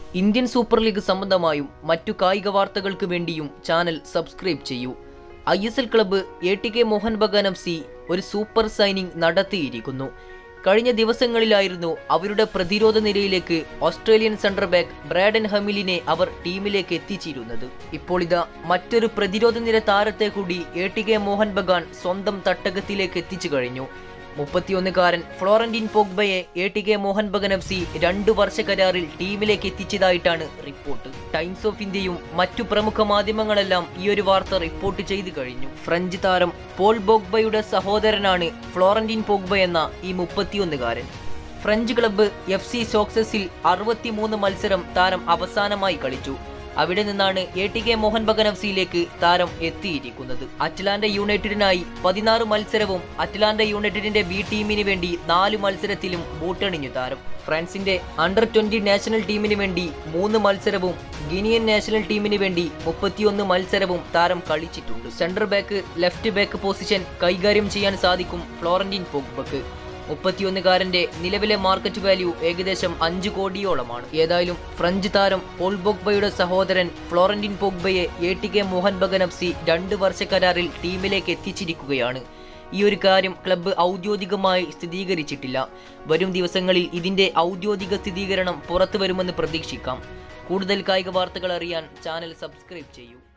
Indian super league സംബന്ധമായും മറ്റു കായിക വാർത്തകൾക്ക് വേണ്ടിയും ചാനൽ സബ്സ്ക്രൈബ് ചെയ്യൂ I S L club A T K Mohun Bagan F C ഒരു സൂപ്പർ സൈനിങ് നടത്തിയിരിക്കുന്നു കഴിഞ്ഞ ദിവസങ്ങളിലായിരുന്നു അവരുടെ പ്രതിരോധ നിരയിലേക്ക് ഓസ്ട്രേലിയൻ സെന്റർ ബാക്ക് ബ്രാഡൻ ഹമിലിനെ അവർ ടീമിലേക്ക് എത്തിച്ചിരുന്നത് ഇപ്പോൾ ഇതാ മറ്റൊരു പ്രതിരോധ നിര താരത്തെ കൂടി A T K Mohun Bagan സ്വന്തം തട്ടകത്തിലേക്ക് എത്തിച്ചു കഴിഞ്ഞു മുപ്പത്തിയൊന്നുകാരൻ ഫ്ലോറന്റീൻ പോഗ്ബയെ A T K Mohun Bagan F C രണ്ടു വർഷ കരാറിൽ ടീമിലേക്ക് എത്തിച്ചതായിട്ടാണ് റിപ്പോർട്ട് ടൈംസ് ഓഫ് ഇന്ത്യയും മറ്റു പ്രമുഖ മാധ്യമങ്ങളെല്ലാം ഈ ഒരു വാർത്ത റിപ്പോർട്ട് ചെയ്തു കഴിഞ്ഞു ഫ്രഞ്ച് താരം പോൾ ബോഗ്ബയുടെ സഹോദരനാണ് ഫ്ലോറന്റീൻ പോഗ്ബ എന്ന ഈ മുപ്പത്തിയൊന്നുകാരൻ ഫ്രഞ്ച് ക്ലബ്ബ് എഫ് സി സോക്സസിൽ അറുപത്തിമൂന്ന് മത്സരം താരം അവസാനമായി കളിച്ചു അവിടെ നിന്നാണ് A T K Mohun Bagan F സിയിലേക്ക് താരം എത്തിയിരിക്കുന്നത് അറ്റ്ലാന്റ യുണൈറ്റഡിനായി പതിനാറ് മത്സരവും അറ്റ്ലാന്റ യുണൈറ്റഡിന്റെ ബി ടീമിന് വേണ്ടി നാല് മത്സരത്തിലും ബൂട്ടണിഞ്ഞു താരം ഫ്രാൻസിന്റെ അണ്ടർ ട്വന്റി നാഷണൽ ടീമിന് വേണ്ടി മൂന്ന് മത്സരവും ഗിനിയൻ നാഷണൽ ടീമിന് വേണ്ടി മുപ്പത്തിയൊന്ന് മത്സരവും താരം കളിച്ചിട്ടുണ്ട് centre back left back position കൈകാര്യം ചെയ്യാൻ സാധിക്കും ഫ്ലോറന്റീൻ പോഗ്ബക്ക് മുപ്പത്തിയൊന്നുകാരന്റെ നിലവിലെ മാർക്കറ്റ് വാല്യൂ ഏകദേശം അഞ്ച് കോടിയോളമാണ് ഏതായാലും ഫ്രഞ്ച് താരം പോൾ ബോഗ്ബയുടെ സഹോദരൻ ഫ്ലോറന്റിൻ പോഗ്ബയെ A T K Mohun Bagan F C രണ്ട് വർഷ കരാറിൽ ടീമിലേക്ക് എത്തിച്ചിരിക്കുകയാണ് ഈ ഒരു കാര്യം ക്ലബ്ബ് ഔദ്യോഗികമായി സ്ഥിരീകരിച്ചിട്ടില്ല വരും ദിവസങ്ങളിൽ ഇതിന്റെ ഔദ്യോഗിക സ്ഥിരീകരണം പുറത്തു വരുമെന്ന് പ്രതീക്ഷിക്കാം കൂടുതൽ കായിക വാർത്തകൾ അറിയാൻ ചാനൽ സബ്സ്ക്രൈബ് ചെയ്യൂ